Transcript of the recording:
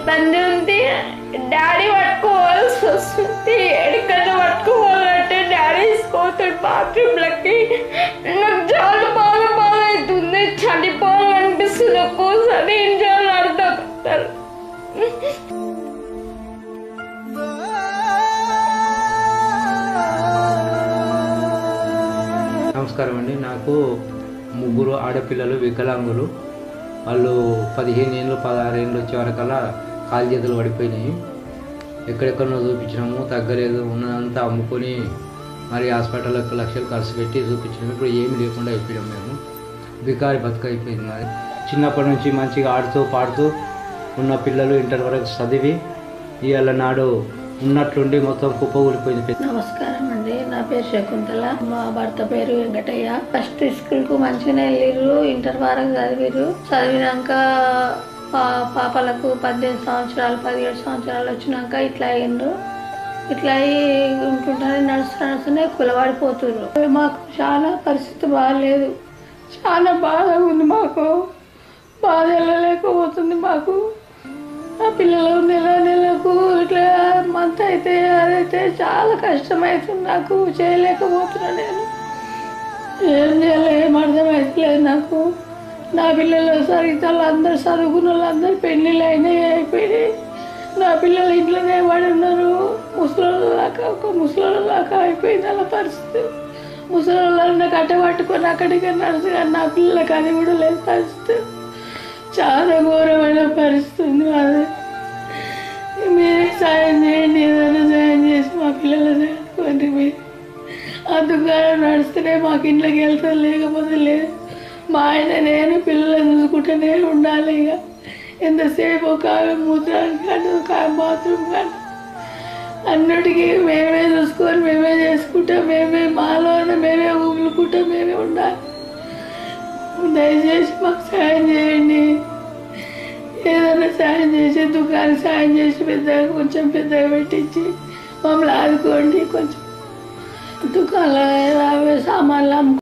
ఇబ్బంది ఉంది డాడీ పట్టుకోవాల్సి వస్తుంది ఎక్కడికైనా పట్టుకోవాలంటే డాడీ తీసుకోతాడు బాత్రూమ్లకి నాకు చాలా బాగా బాగా అవుతుంది చనిపోవాలనిపిస్తుంది ఒక్కోసారి ఏం చేయాలో అర్థం కాదు. నమస్కారం అండి నాకు ముగ్గురు ఆడపిల్లలు వికలాంగులు వాళ్ళు పదిహేను ఏళ్ళు పదహారు ఏళ్ళు వచ్చే వరకల్లా కాలు చేతులు పడిపోయినాయి ఎక్కడెక్కడో చూపించినాము తగ్గలేదు ఉన్నదంతా అమ్ముకొని మరి హాస్పిటల్కి లక్షలు ఖర్చు పెట్టి చూపించినాము ఇప్పుడు ఏమి లేకుండా అయిపోయాం మేము బికారి బతుక అయిపోయింది మరి చిన్నప్పటి నుంచి మంచిగా ఆడుతూ పాడుతూ ఉన్న పిల్లలు ఇంటర్ వరకు చదివి ఇవాళ నాడు ఉన్నట్లుండి మొత్తం కుప్ప ఊలిపోయింది నమస్కారం అండి నా పేరు శకుంతల మా భర్త పేరు వెంకటయ్య ఫస్ట్ స్కూల్ కు మంచిగానే వెళ్ళిర్రు ఇంటర్ వరకు చదివిర్రు చదివినాక పా- పాపలకు పద్దెనిమిది సంవత్సరాలు పదిహేడు సంవత్సరాలు వచ్చినాక ఇట్లా అయ్యిండ్రు ఇట్లా అయ్యి ఉంటుంటానే నడుస్తూ నడుస్తూనే కులవాడిపోతుర్రు మాకు చాలా పరిస్థితి బాగాలేదు చాలా బాధగా ఉంది మాకు బాధ వెళ్ళలేకపోతుంది మాకు ఆ పిల్లలు నెల నెలకు ఇట్లా మంత్ అయితే అదైతే చాలా కష్టమవుతుంది నాకు చేయలేకపోతున్నా నేను ఏం చేయాలి ఏం అర్థమవుతలేదు నాకు నా పిల్లలు సరిగ్గా అందరు చదువుకున్న వాళ్ళందరూ పెళ్ళిళ్ళు అయినాయి అయిపోయినాయి నా పిల్లలు ఇంట్లోనే పడి ఉన్నారు ముసలి దాకా ఒక ముసలి దాకా అయిపోయింది అలా పరిస్థితి ముసలి కట్ట పట్టుకొని అక్కడికి నడుచు కానీ నా పిల్లలకి అది కూడా లేదు పరిస్థితి చాలా ఘోరమైన పరిస్థితి ఉంది మాది మీరే సాయం చేయండి ఏదైనా సాయం చేసి మా పిల్లలు చదువుకోండి మీరు ఆ దుకాణం నడుస్తూనే మాకు ఇంట్లోకి వెళ్తాం లేకపోతే లేదు మా ఆయన నేను పిల్లలను చూసుకుంటూనే ఉండాలి ఇక ఎంతసేపు ఒక ఆమె మూత్రానికి కానీ ఒక ఆమె బాత్రూమ్ కానీ అన్నిటికీ మేమే చూసుకొని మేమే చేసుకుంటాం మేమే మాలోనే మేమే ఊగులుకుంటాం మేమే ఉండాలి దయచేసి మాకు సాయం చేయండి ఏదైనా సాయం చేసి దుకాణం సాయం చేసి పెద్దగా కొంచెం పెద్దగా పెట్టించి మమ్మల్ని ఆదుకోండి కొంచెం దుకాణంలో అవే సామాన్లు అమ్ము